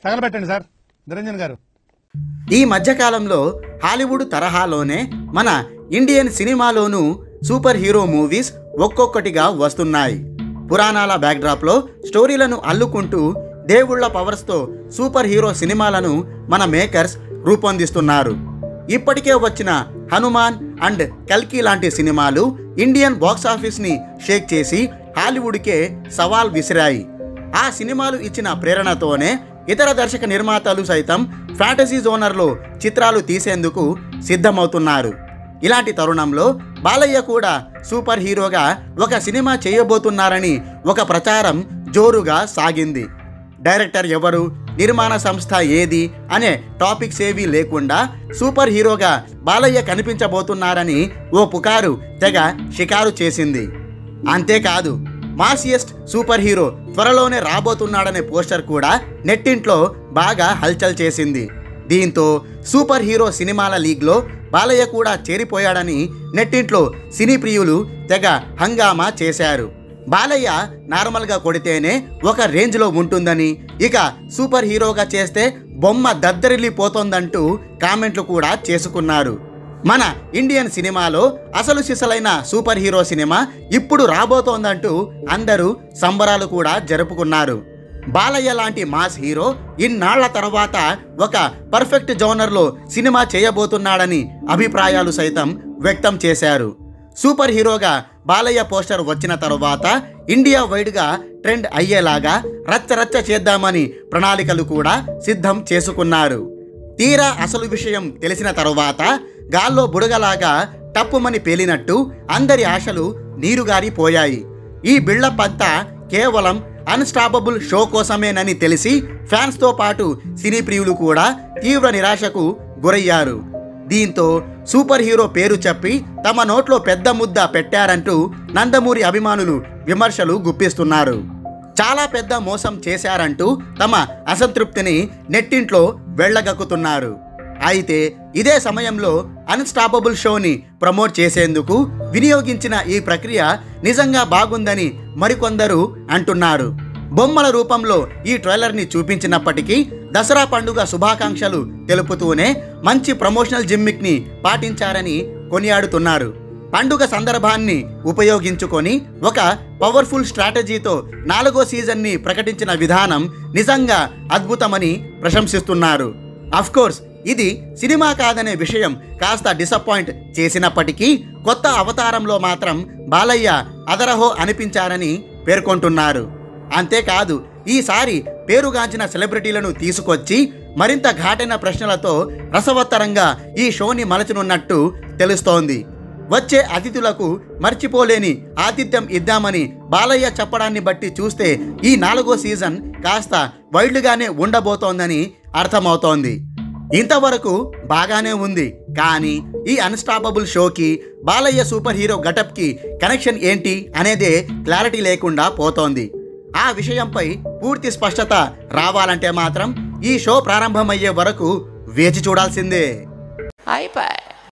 తగలబెట్టండి sir Niranjan గారు ఈ మధ్యకాలంలో హాలీవుడ్ తరహాలోనే మన ఇండియన్ సినిమాలోనూ సూపర్ హీరో మూవీస్ ఒక్కొక్కటిగా వస్తున్నాయి పురాణాల బ్యాక్డ్రాప్లో స్టోరీలను అల్లుకుంటూ దేవుళ్ళ పవర్స్తో సూపర్ హీరో సినిమాలను మన మేకర్స్ రూపొందిస్తున్నారు ఇప్పటికే వచ్చిన హనుమాన్ అండ్ కల్కి లాంటి సినిమాలు ఇండియన్ బాక్స్ ఆఫీస్ని షేక్ చేసి హాలీవుడ్కే సవాల్ విసిరాయి ఆ సినిమాలు ఇచ్చిన ప్రేరణతోనే ఇతర దర్శక నిర్మాతలు సైతం ఫ్యాంటసీ జోనర్లో చిత్రాలు తీసేందుకు సిద్ధమవుతున్నారు ఇలాంటి తరుణంలో బాలయ్య కూడా సూపర్ హీరోగా ఒక సినిమా చేయబోతున్నారని ఒక ప్రచారం జోరుగా సాగింది డైరెక్టర్ ఎవరు నిర్మాణ సంస్థ ఏది అనే టాపిక్స్ ఏవీ లేకుండా సూపర్ హీరోగా బాలయ్య కనిపించబోతున్నారని ఓ పుకారు తెగ షికారు చేసింది అంతేకాదు మాసియస్ట్ సూపర్ హీరో త్వరలోనే రాబోతున్నాడనే పోస్టర్ కూడా నెట్టింట్లో బాగా హల్చల్ చేసింది దీంతో సూపర్ హీరో సినిమాల లీగ్లో బాలయ్య కూడా చేరిపోయాడని నెట్టింట్లో సినీ ప్రియులు తెగ హంగామా చేశారు బాలయ్య నార్మల్గా కొడితేనే ఒక రేంజ్లో ఉంటుందని ఇక సూపర్ హీరోగా చేస్తే బొమ్మ దద్దరిల్లిపోతోందంటూ కామెంట్లు కూడా చేసుకున్నారు మన ఇండియన్ సినిమాలో అసలు సిసలైన సూపర్ హీరో సినిమా ఇప్పుడు రాబోతోందంటూ అందరూ సంబరాలు కూడా జరుపుకున్నారు బాలయ్య లాంటి మాస్ హీరో ఇన్నాళ్ల తర్వాత ఒక పర్ఫెక్ట్ జోనర్లో సినిమా చేయబోతున్నాడని అభిప్రాయాలు సైతం వ్యక్తం చేశారు సూపర్ హీరోగా బాలయ్య పోస్టర్ వచ్చిన తరువాత ఇండియా వైడ్గా ట్రెండ్ అయ్యేలాగా రచ్చరచ్చ చేద్దామని ప్రణాళికలు కూడా సిద్ధం చేసుకున్నారు తీరా అసలు విషయం తెలిసిన తరువాత గాల్లో బుడగలాగా టప్పుమని పేలినట్టు అందరి ఆశలు నీరుగారిపోయాయి ఈ బిల్డప్ అంతా కేవలం అన్స్టాపబుల్ షో కోసమేనని తెలిసి ఫ్యాన్స్తో పాటు సినీ ప్రియులు కూడా తీవ్ర నిరాశకు గురయ్యారు దీంతో సూపర్ హీరో పేరు చెప్పి తమ నోట్లో పెద్ద ముద్ద పెట్టారంటూ నందమూరి అభిమానులు విమర్శలు గుప్పిస్తున్నారు చాలా పెద్ద మోసం చేశారంటూ తమ అసంతృప్తిని నెట్టింట్లో వెళ్ళగక్కుతున్నారు అయితే ఇదే సమయంలో అన్స్టాపబుల్ షోని ప్రమోట్ చేసేందుకు వినియోగించిన ఈ ప్రక్రియ నిజంగా బాగుందని మరికొందరు అంటున్నారు బొమ్మల రూపంలో ఈ ట్రైలర్ని చూపించినప్పటికీ దసరా పండుగ శుభాకాంక్షలు తెలుపుతూనే మంచి ప్రమోషనల్ జిమ్మిక్ని పాటించారని కొనియాడుతున్నారు పండుగ సందర్భాన్ని ఉపయోగించుకొని ఒక పవర్ఫుల్ స్ట్రాటజీతో నాలుగో సీజన్ని ప్రకటించిన విధానం నిజంగా అద్భుతమని ప్రశంసిస్తున్నారు కోర్స్ ఇది సినిమా కాదనే విషయం కాస్త డిసప్పాయింట్ చేసినప్పటికీ కొత్త అవతారంలో మాత్రం బాలయ్య అదరహో అనిపించారని పేర్కొంటున్నారు అంతేకాదు ఈసారి పేరుగాంచిన సెలబ్రిటీలను తీసుకొచ్చి మరింత ఘాటైన ప్రశ్నలతో రసవత్తరంగా ఈ షోని మలచనున్నట్టు తెలుస్తోంది వచ్చే అతిథులకు మర్చిపోలేని ఆతిథ్యం ఇద్దామని బాలయ్య చెప్పడాన్ని బట్టి చూస్తే ఈ నాలుగో సీజన్ కాస్త వైల్డ్గానే ఉండబోతోందని అర్థమవుతోంది ఇంతవరకు బాగానే ఉంది కానీ ఈ అన్స్టాపబుల్ షోకి బాలయ్య సూపర్ హీరో గటప్కి కనెక్షన్ ఏంటి అనేదే క్లారిటీ లేకుండా పోతోంది ఆ విషయంపై పూర్తి స్పష్టత రావాలంటే మాత్రం ఈ షో ప్రారంభమయ్యే వరకు వేచి చూడాల్సిందే అయిపోయి